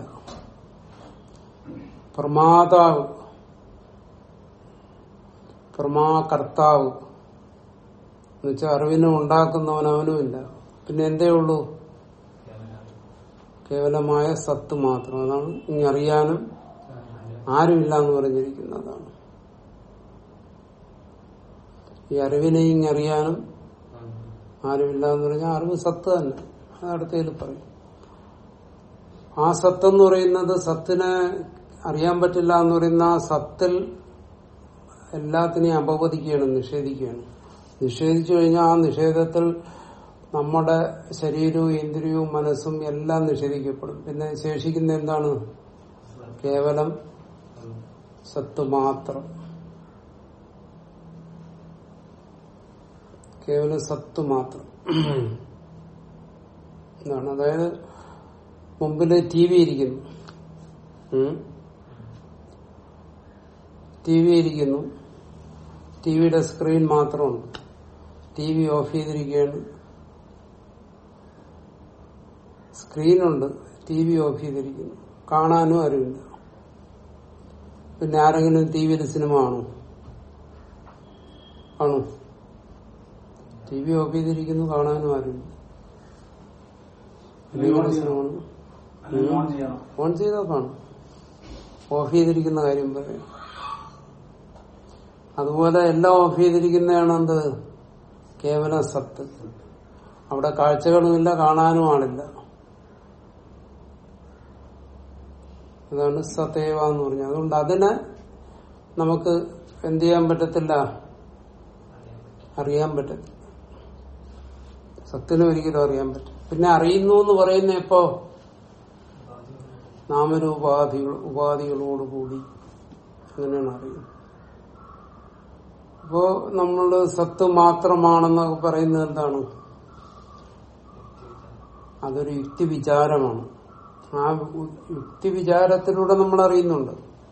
പ്രമാതാവ് പ്രമാകർത്താവ് എന്നുവെച്ചാൽ അറിവിനെ ഉണ്ടാക്കുന്നവൻ അവനുമില്ല പിന്നെ എന്തേ ഉള്ളൂ കേവലമായ സത്ത് മാത്രം അതാണ് ഇനി അറിയാനും ആരുമില്ല എന്ന് പറഞ്ഞിരിക്കുന്നതാണ് ഈ അറിവിനെ ഇങ്ങ് അറിയാനും ആരുമില്ല എന്ന് പറഞ്ഞാൽ അറിവ് സത്ത് തന്നെ അത് അടുത്തതിൽ പറയും ആ സത്ത് എന്ന് പറയുന്നത് സത്തിനെ അറിയാൻ പറ്റില്ല എന്ന് പറയുന്ന ആ സത്തിൽ എല്ലാത്തിനെയും അപവദിക്കുകയാണ് നിഷേധിക്കുകയാണ് നിഷേധിച്ചു കഴിഞ്ഞാൽ ആ നിഷേധത്തിൽ നമ്മുടെ ശരീരവും ഇന്ദ്രിയവും മനസ്സും എല്ലാം നിഷേധിക്കപ്പെടും പിന്നെ ശേഷിക്കുന്ന എന്താണ് കേവലം സത്ത് മാത്രം കേവലം സത്ത് മാത്രം എന്താണ് അതായത് മുമ്പില് ടി വി ഇരിക്കുന്നു ടി വി ഇരിക്കുന്നു ടി വിയുടെ സ്ക്രീൻ മാത്രമുണ്ട് ടി വി ഓഫ് ചെയ്തിരിക്കുകയാണ് സ്ക്രീനുണ്ട് ടി വി ഓഫ് ചെയ്തിരിക്കുന്നു കാണാനും ആരുമില്ല പിന്നെ ആരെങ്കിലും ടി വിയിൽ സിനിമ കാണും കാണും ടി വി ഓഫ് ചെയ്തിരിക്കുന്നു കാണാനും ആരുമില്ല പിന്നെ എങ്ങനെ സിനിമ കാണും? അല്ലെങ്കിൽ ഓൺ ചെയ്യണം ഓൺ ചെയ്താൽ കാണും ഓഫ് ചെയ്തിരിക്കുന്ന കാര്യം പറയാം അതുപോലെ എല്ലാം ഓഫ് ചെയ്തിരിക്കുന്നതാണ് എന്ത് കേവലം സത്ത് അവിടെ കാഴ്ചകളുമില്ല കാണാനും ആളില്ല അതാണ് സതേവ എന്ന് പറഞ്ഞത് അതുകൊണ്ട് അതിനെ നമുക്ക് എന്ത് ചെയ്യാൻ പറ്റത്തില്ല അറിയാൻ പറ്റത്തില്ല സത്തിനെ ഒരിക്കലും അറിയാൻ പറ്റും പിന്നെ അറിയുന്നു എന്ന് പറയുന്ന എപ്പോ നാമരൂപാധികൾ ഉപാധികളോടുകൂടി അങ്ങനെയാണ് അറിയുന്നത് അപ്പോ നമ്മള് സത്ത് മാത്രമാണെന്നൊക്കെ പറയുന്നത് എന്താണ് അതൊരു യുക്തി വിചാരമാണ് ആ ഉ- യുക്തി വിചാരത്തിലൂടെ നമ്മൾ അറിയുന്നുണ്ട്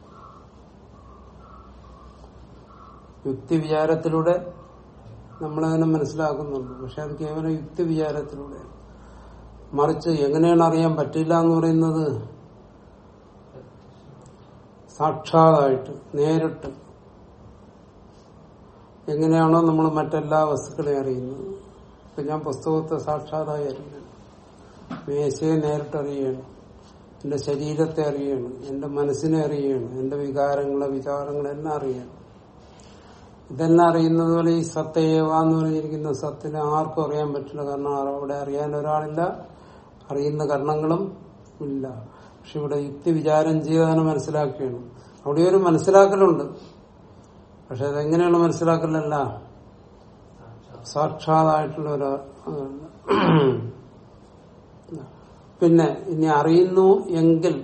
യുക്തി വിചാരത്തിലൂടെ നമ്മളതിനെ മനസ്സിലാക്കുന്നുണ്ട് പക്ഷെ അത് കേവലം യുക്തി വിചാരത്തിലൂടെ മറിച്ച് എങ്ങനെയാണ് അറിയാൻ പറ്റില്ല എന്ന് പറയുന്നത് സാക്ഷാതായിട്ട് നേരിട്ട് എങ്ങനെയാണോ നമ്മൾ മറ്റെല്ലാ വസ്തുക്കളെയും അറിയുന്നത് ഇപ്പൊ ഞാൻ പുസ്തകത്തെ സാക്ഷാതായി അറിയുന്നു മേശയെ നേരിട്ട് അറിയുകയാണ് എന്റെ ശരീരത്തെ അറിയുകയാണ് എന്റെ മനസ്സിനെ അറിയുകയാണ് എന്റെ വികാരങ്ങളെ വിചാരങ്ങളെ എല്ലാം അറിയുകയാണ് ഇതെല്ലാം അറിയുന്നത് പോലെ ഈ സത്യവ എന്ന് പറഞ്ഞിരിക്കുന്ന സത്തിനെ ആർക്കും അറിയാൻ പറ്റില്ല കാരണം അവിടെ അറിയാൻ ഒരാളില്ല അറിയുന്ന കർണങ്ങളും ഇല്ല പക്ഷെ ഇവിടെ യുക്തി വിചാരം ചെയ്താണ് മനസ്സിലാക്കുകയാണ് അവിടെ ഒരു മനസ്സിലാക്കലുണ്ട് പക്ഷെ അതെങ്ങനെയാണ് മനസ്സിലാക്കലല്ല സാക്ഷാതായിട്ടുള്ള ഒരു പിന്നെ ഇനി അറിയുന്നു എങ്കിൽ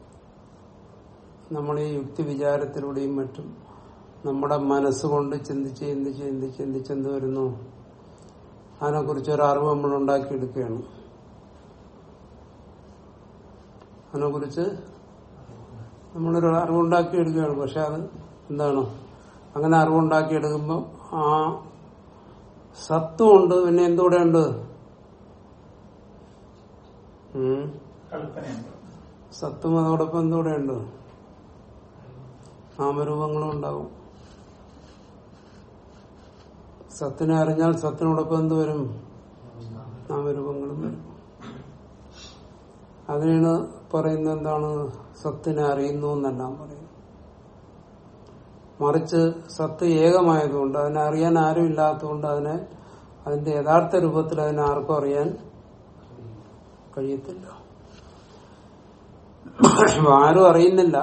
നമ്മൾ ഈ യുക്തി വിചാരത്തിലൂടെയും മറ്റും നമ്മുടെ മനസ്സുകൊണ്ട് ചിന്തിച്ച് ചിന്തിച്ച് ചിന്തിച്ച് ചിന്തിച്ച് എന്ത് വരുന്നു അതിനെക്കുറിച്ച് ഒരു അറിവ് നമ്മൾ ഉണ്ടാക്കിയെടുക്കുകയാണ് അതിനെക്കുറിച്ച് നമ്മളൊരു അറിവുണ്ടാക്കിയെടുക്കുകയാണ് പക്ഷെ അത് എന്താണ് അങ്ങനെ അറിവുണ്ടാക്കിയെടുക്കുമ്പോൾ ആ സത്വമുണ്ട് പിന്നെ എന്തുകൂടെ ഉണ്ട് ഉം. കൽപ്പനയുണ്ട് സത്തും അതോടൊപ്പം എന്തുകൂടെ ഉണ്ട് നാമരൂപങ്ങളും ഉണ്ടാവും സത്തിനെ അറിഞ്ഞാൽ സത്തിനോടൊപ്പം എന്ത് വരും നാമരൂപങ്ങളും വരും അതിനാണ് പറയുന്നത് എന്താണ് സത്തിനെ അറിയുന്നു എന്നെല്ലാം പറയുന്നത് മറിച്ച് സത്ത് ഏകമായതുകൊണ്ട് അതിനെ അറിയാൻ ആരും ഇല്ലാത്തതുകൊണ്ട് അതിനെ അതിന്റെ യഥാർത്ഥ രൂപത്തിൽ അതിനെ ആർക്കും അറിയാൻ കഴിയത്തില്ല അപ്പൊ ആരും അറിയുന്നില്ല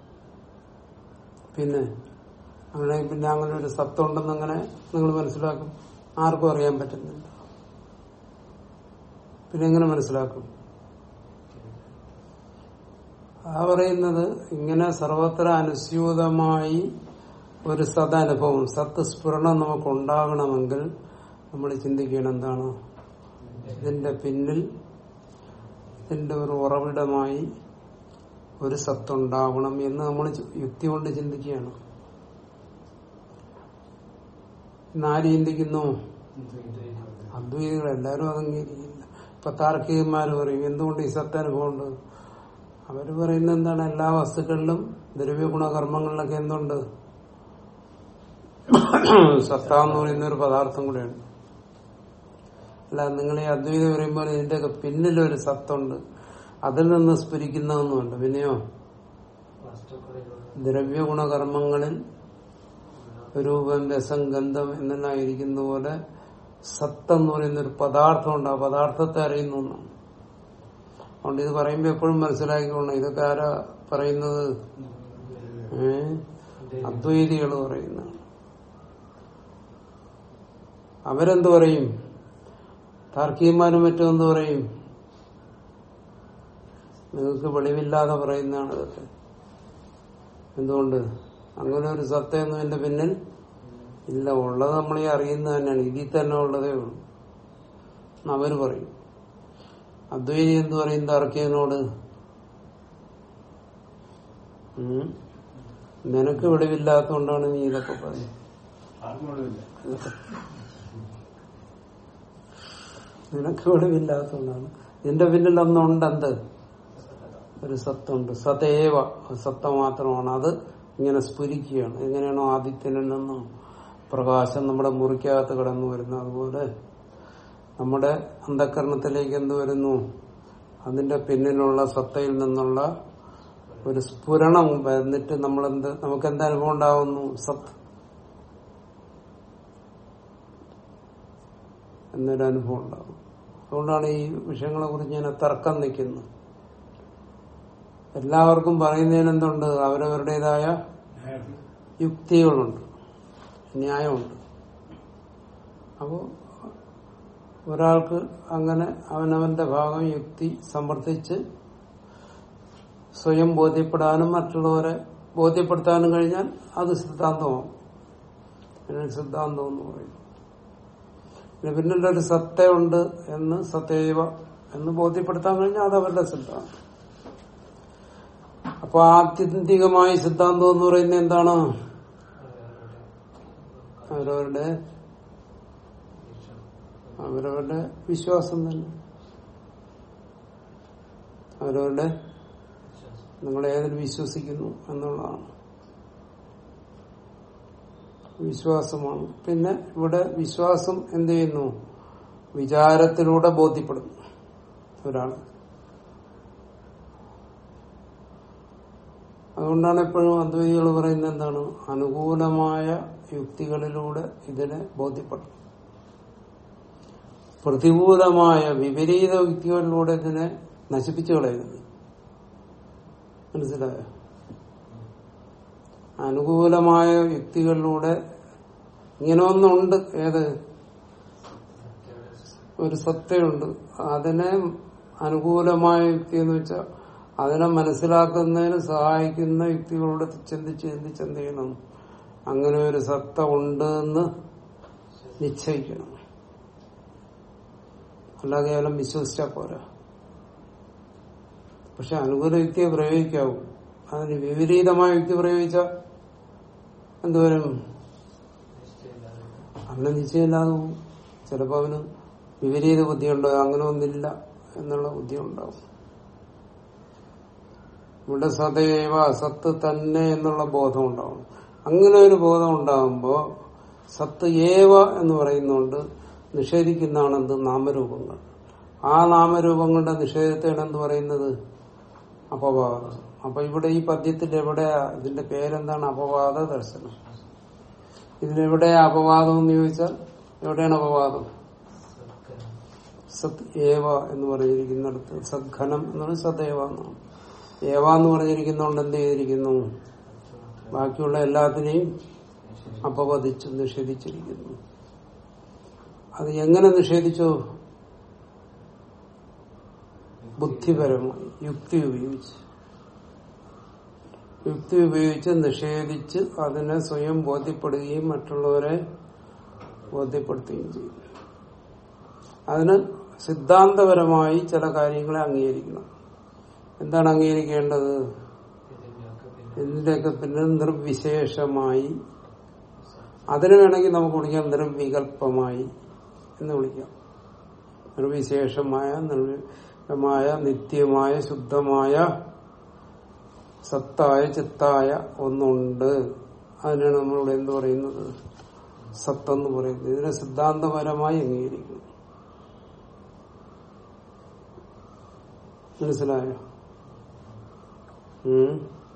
പിന്നെ അങ്ങനെ പിന്നെ അങ്ങനെ ഒരു സത്തുണ്ടെന്ന് അങ്ങനെ നിങ്ങൾ മനസ്സിലാക്കും ആർക്കും അറിയാൻ പറ്റുന്നില്ല പിന്നെ എങ്ങനെ മനസ്സിലാക്കും ആ പറയുന്നത് ഇങ്ങനെ സർവത്ര അനുസ്യൂതമായി ഒരു സദനുഭവം സത്ത് സ്ഫുരണം നമുക്ക് ഉണ്ടാകണമെങ്കിൽ നമ്മൾ ചിന്തിക്കണം എന്താണ് ഇതിന്റെ പിന്നിൽ ഇതിന്റെ ഒരു ഉറവിടമായി ഒരു സത്തുണ്ടാവണം എന്ന് നമ്മൾ യുക്തി കൊണ്ട് ചിന്തിക്കുകയാണ് ഇന്നാര് ചിന്തിക്കുന്നു അദ്വൈതികൾ എല്ലാവരും അത് അംഗീകരിക്കില്ല ഇപ്പൊ താർക്കികന്മാര് പറയും എന്തുകൊണ്ട് ഈ സത്തനുഭവം ഉണ്ട് അവര് പറയുന്നത് എന്താണ് എല്ലാ വസ്തുക്കളിലും ദ്രവ്യഗുണകർമ്മങ്ങളിലൊക്കെ എന്തുണ്ട് സത്ത എന്ന് പറയുന്ന ഒരു പദാർത്ഥം കൂടെയാണ് അല്ല നിങ്ങൾ ഈ അദ്വൈതം പറയുമ്പോൾ ഇതിന്റെയൊക്കെ പിന്നിലൊരു സത്തുണ്ട് അതിൽ നിന്ന് സ്ഫുരിക്കുന്നതൊന്നുമുണ്ട് പിന്നെയോ വസ്തുക്കളിലുള്ള ദ്രവ്യഗുണകർമ്മങ്ങളിൽ രൂപം രസം ഗന്ധം എന്നെല്ലാം ഇരിക്കുന്ന പോലെ സത്ത് എന്ന് പറയുന്ന ഒരു പദാർത്ഥമുണ്ട് ആ പദാർത്ഥത്തെ അറിയുന്നു എന്നാണ് അതുകൊണ്ട് ഇത് പറയുമ്പോ എപ്പോഴും മനസ്സിലാക്കിക്കോണം ഇതൊക്കെ ആരാ പറയുന്നത് ഏ അദ്വൈതികൾ പറയുന്ന അവരെന്ത് പറയും താർക്കികന്മാരും മറ്റും എന്ത് പറയും നിങ്ങൾക്ക് വെളിവില്ലാതെ പറയുന്നതാണ് ഇതൊക്കെ എന്തുകൊണ്ട് അങ്ങനെ ഒരു സത്യമൊന്നും എന്റെ പിന്നിൽ ഇല്ല ഉള്ളത് നമ്മൾ ഈ അറിയുന്നത് തന്നെയാണ് ഇതിൽ തന്നെ ഉള്ളതേ ഉള്ളൂ എന്ന് അവര് പറയും അദ്വൈതി എന്ത് പറയും തർക്കിയനോട് ഉം. നിനക്ക് വെളിവില്ലാത്തതുകൊണ്ടാണ് നീ ഇതൊക്കെ പറയുന്നത് ആർക്കും ഒഴിവില്ല നിനക്ക് വെളിവില്ലാത്തതുകൊണ്ടാണ് ഇതിന്റെ പിന്നിൽ ഒന്നുണ്ട് എന്ത് ഒരു സത്തുണ്ട് സതേവ അത് സത്ത മാത്രമാണ് അത് ഇങ്ങനെ സ്ഫുരിക്കുകയാണ് എങ്ങനെയാണോ ആദിത്യനിൽ നിന്നും പ്രകാശം നമ്മുടെ മുറിക്കകത്ത് കടന്നു വരുന്നത് അതുപോലെ നമ്മുടെ അന്ധകരണത്തിലേക്ക് എന്ത് വരുന്നു അതിന്റെ പിന്നിലുള്ള സത്തയിൽ നിന്നുള്ള ഒരു സ്ഫുരണം വന്നിട്ട് നമ്മളെന്ത് നമുക്ക് എന്ത് അനുഭവം ഉണ്ടാവുന്നു സത്ത് എന്നൊരു അനുഭവം ഉണ്ടാകും അതുകൊണ്ടാണ് ഈ വിഷയങ്ങളെ കുറിച്ച് ഞാൻ തർക്കം നിൽക്കുന്നത് എല്ലാവർക്കും പറയുന്നതിന് എന്തുണ്ട് അവരവരുടേതായ യുക്തികളുണ്ട് ന്യായമുണ്ട് അപ്പോൾ ഒരാൾക്ക് അങ്ങനെ അവനവന്റെ ഭാഗം യുക്തി സമർത്ഥിച്ച് സ്വയം ബോധ്യപ്പെടാനും മറ്റുള്ളവരെ ബോധ്യപ്പെടുത്താനും കഴിഞ്ഞാൽ അത് സിദ്ധാന്തമാവും അതിനാണ് സിദ്ധാന്തം എന്ന് പറയുന്നത് പിന്നെ പിന്നിൽ ഒരു സത്തയുണ്ട് എന്ന് സത്യവ എന്ന് ബോധ്യപ്പെടുത്താൻ കഴിഞ്ഞാൽ അത് അവരുടെ സിദ്ധാന്തം അപ്പൊ ആത്യന്തികമായ സിദ്ധാന്തം എന്ന് പറയുന്നത് എന്താണ് അവരവരുടെ അവരവരുടെ വിശ്വാസം തന്നെ അവരവരുടെ നിങ്ങൾ ഏതിൽ വിശ്വസിക്കുന്നു എന്നുള്ളതാണ് വിശ്വാസമാണ് പിന്നെ ഇവിടെ വിശ്വാസം എന്ത് ചെയ്യുന്നു വിചാരത്തിലൂടെ ബോധ്യപ്പെടുന്നു ഒരാൾ അതുകൊണ്ടാണ് എപ്പോഴും അദ്വൈതികൾ പറയുന്നത് എന്താണ് അനുകൂലമായ യുക്തികളിലൂടെ ഇതിനെ ബോധ്യപ്പെടും പ്രതികൂലമായ വിപരീത യുക്തികളിലൂടെ ഇതിനെ നശിപ്പിച്ചു കളയുന്നത് മനസ്സിലായോ അനുകൂലമായ യുക്തികളിലൂടെ ഇങ്ങനെ ഒന്നുണ്ട് ഏത് ഒരു സത്യമുണ്ട് അതിനെ അനുകൂലമായ യുക്തി എന്ന് വെച്ചാൽ അതിനെ മനസ്സിലാക്കുന്നതിന് സഹായിക്കുന്ന യുക്തികളോട് ചിന്തിച്ച് ചിന്തിച്ച് എന്ത് ചെയ്യണം അങ്ങനെ ഒരു സത്ത ഉണ്ട് എന്ന് നിശ്ചയിക്കണം അല്ലാതെ കേവലം വിശ്വസിച്ചാൽ പോരാ പക്ഷെ അനുകൂല യുക്തിയെ പ്രയോഗിക്കാവൂ അതിന് വിപരീതമായ യുക്തി പ്രയോഗിച്ചാൽ എന്തുവരും അവനെ നിശ്ചയമില്ലാതെ പോകും ചിലപ്പോ അവന് വിപരീത ബുദ്ധിയുണ്ടോ അങ്ങനെ ഒന്നില്ല എന്നുള്ള ബുദ്ധി ഉണ്ടാവും ഇവിടെ സദൈവ സത്ത് തന്നെ എന്നുള്ള ബോധം ഉണ്ടാവും അങ്ങനെ ഒരു ബോധം ഉണ്ടാകുമ്പോ സത്ത് ഏവ എന്ന് പറയുന്നുണ്ട് നിഷേധിക്കുന്നതാണ് എന്ത് നാമരൂപങ്ങൾ ആ നാമരൂപങ്ങളുടെ നിഷേധത്തെയാണ് എന്ത് പറയുന്നത് അപവാദം അപ്പൊ ഇവിടെ ഈ പദ്യത്തിൽ എവിടെയാ ഇതിന്റെ പേരെന്താണ് അപവാദ ദർശനം ഇതിലെവിടെയാ അപവാദം എന്ന് ചോദിച്ചാൽ എവിടെയാണ് അപവാദം സത് ഏവ എന്ന് പറഞ്ഞിരിക്കുന്നിടത്ത് സദ്ഘനം എന്ന് പറഞ്ഞാൽ സദൈവ എന്നാണ് ഏവ എന്ന് പറഞ്ഞിരിക്കുന്നതുകൊണ്ട് എന്ത് ചെയ്തിരിക്കുന്നു ബാക്കിയുള്ള എല്ലാത്തിനെയും അപവദിച്ചു നിഷേധിച്ചിരിക്കുന്നു അത് എങ്ങനെ നിഷേധിച്ചു ബുദ്ധിപരമായി യുക്തി ഉപയോഗിച്ച് യുക്തി ഉപയോഗിച്ച് നിഷേധിച്ച് അതിനെ സ്വയം ബോധ്യപ്പെടുകയും മറ്റുള്ളവരെ ബോധ്യപ്പെടുത്തുകയും ചെയ്യും അതിന് സിദ്ധാന്തപരമായി ചില കാര്യങ്ങളെ അംഗീകരിക്കണം എന്താണ് അംഗീകരിക്കേണ്ടത് ഇതിന്റെയൊക്കെ പിന്നെ നിർവിശേഷമായി അതിന് വേണമെങ്കിൽ നമുക്ക് വിളിക്കാം നിർവികൽപ്പമായി എന്ന് വിളിക്കാം നിർവിശേഷമായ നിർവികമായ നിത്യമായ ശുദ്ധമായ സത്തായ ചിത്തായ ഒന്നുണ്ട് അതിനാണ് നമ്മളിവിടെ എന്ത് പറയുന്നത് സത്തെന്ന് പറയുന്നത് ഇതിനെ സിദ്ധാന്തപരമായി അംഗീകരിക്കണം മനസ്സിലായോ ഉം.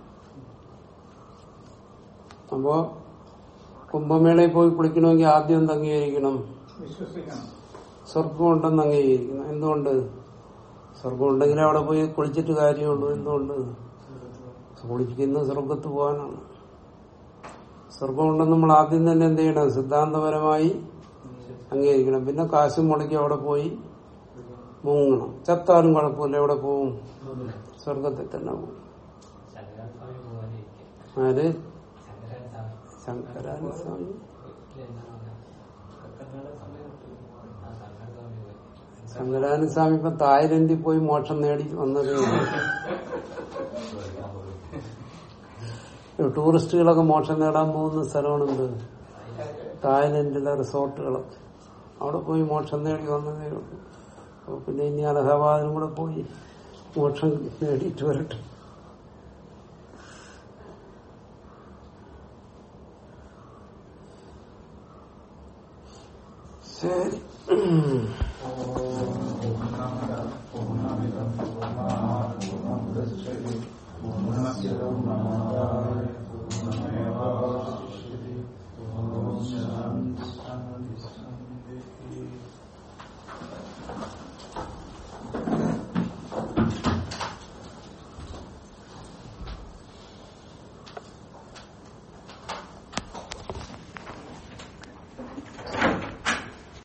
അപ്പോ കുംഭമേളയിൽ പോയി കുളിക്കണമെങ്കിൽ ആദ്യം എന്ത് അംഗീകരിക്കണം വിശ്വസിക്കണം സ്വർഗം ഉണ്ടെന്ന് അംഗീകരിക്കണം എന്തുകൊണ്ട് സ്വർഗം ഉണ്ടെങ്കിൽ അവിടെ പോയി കുളിച്ചിട്ട് കാര്യമുള്ളൂ എന്തുകൊണ്ട് കുളിക്കുന്നത് സ്വർഗത്ത് പോകാനാണ് സ്വർഗം ഉണ്ടെന്ന് നമ്മൾ ആദ്യം തന്നെ എന്ത് ചെയ്യണം സിദ്ധാന്തപരമായി അംഗീകരിക്കണം പിന്നെ കാശും മുടക്കി അവിടെ പോയി മുങ്ങണം ചത്താലും കുഴപ്പമില്ല എവിടെ പോവും സ്വർഗത്തിൽ തന്നെ പോകും ശങ്കരസ്വാമി പോകാനിരിക്കും ആര് ശങ്കരസ്വാമി ശങ്കരാന സ്വാമി ശങ്കരാന സ്വാമി ഇപ്പൊ തായ്ലൻഡിൽ പോയി മോക്ഷം നേടി വന്നത് ടൂറിസ്റ്റുകളൊക്കെ മോക്ഷം നേടാൻ പോകുന്ന സ്ഥലമാണ് എന്ത് തായ്ലൻഡിലെ റിസോർട്ടുകളൊക്കെ അവിടെ പോയി മോക്ഷം നേടി വന്നതേ ഉള്ളൂ അപ്പൊ പിന്നെ ഇനി അലഹബാദിനും കൂടെ പോയി മോക്ഷം നേടിയിട്ട് വരട്ടെ ശരി പൂർണ്ണമിതം പൂർണ്ണാത് പൂർണ്ണമുദച്ഛതി പൂർണ്ണസ്യ പൂർണ്ണമാദായ